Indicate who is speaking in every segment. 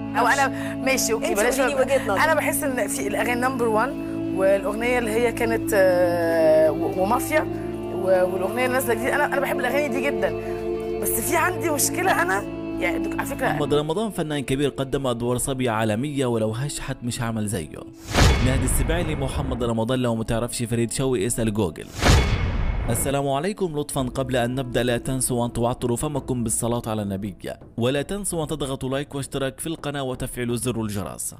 Speaker 1: او انا ماشي اوكي
Speaker 2: انت
Speaker 1: بلاش
Speaker 2: قولي لي وجهة نظرك.
Speaker 1: انا بحس ان في الاغاني نمبر 1 والاغنيه اللي هي كانت آه، و- ومافيا و- والاغنيه اللي نازله جديد انا انا بحب الاغاني دي جدا بس في عندي مشكله انا يعني دك- على فكره
Speaker 3: محمد رمضان فنان كبير قدم ادوار صبي عالميه ولو هشحت مش هعمل زيه نهد السباعي لمحمد رمضان لو ما تعرفش فريد شوقي اسال جوجل السلام عليكم لطفا قبل ان نبدا لا تنسوا ان تعطروا فمكم بالصلاه على النبي ولا تنسوا ان تضغطوا لايك واشتراك في القناه وتفعيلوا زر الجرس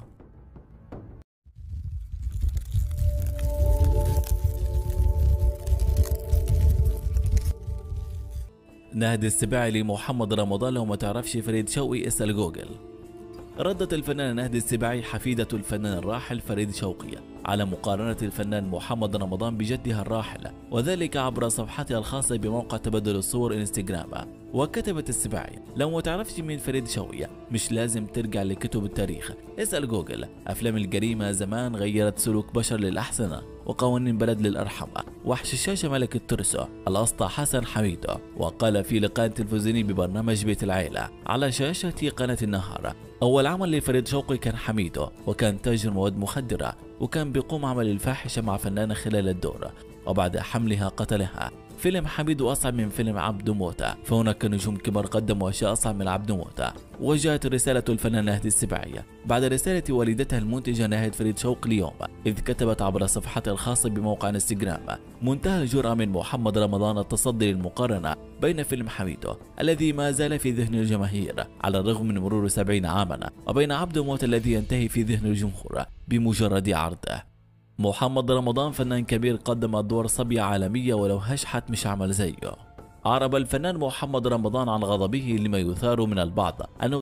Speaker 3: نهد السباعي لمحمد رمضان لو ما تعرفش فريد شوقي اسال جوجل ردت الفنانة نهد السباعي حفيدة الفنان الراحل فريد شوقي على مقارنة الفنان محمد رمضان بجدها الراحل وذلك عبر صفحتها الخاصة بموقع تبادل الصور انستغرام وكتبت السباعي لو ما تعرفش مين فريد شوقي مش لازم ترجع لكتب التاريخ اسأل جوجل أفلام الجريمة زمان غيرت سلوك بشر للأحسن وقوانين بلد للأرحم وحش الشاشة ملك الترس الأسطى حسن حميد وقال في لقاء تلفزيوني ببرنامج بيت العيلة على شاشة قناة النهار أول عمل لفريد شوقي كان حميد وكان تاجر مواد مخدرة وكان بيقوم عمل الفاحشة مع فنانة خلال الدور وبعد حملها قتلها فيلم حميد أصعب من فيلم عبد موتة فهناك نجوم كبار قدموا أشياء أصعب من عبد موتة وجاءت رسالة الفنان نهد السباعية بعد رسالة والدتها المنتجة ناهد فريد شوق اليوم إذ كتبت عبر صفحتها الخاصة بموقع انستغرام منتهى الجرأة من محمد رمضان التصدي للمقارنة بين فيلم حميدو الذي ما زال في ذهن الجماهير على الرغم من مرور سبعين عاما وبين عبد موت الذي ينتهي في ذهن الجمهور بمجرد عرضه محمد رمضان فنان كبير قدم أدوار صبي عالمية ولو هشحت مش عمل زيه أعرب الفنان محمد رمضان عن غضبه لما يثار من البعض أنه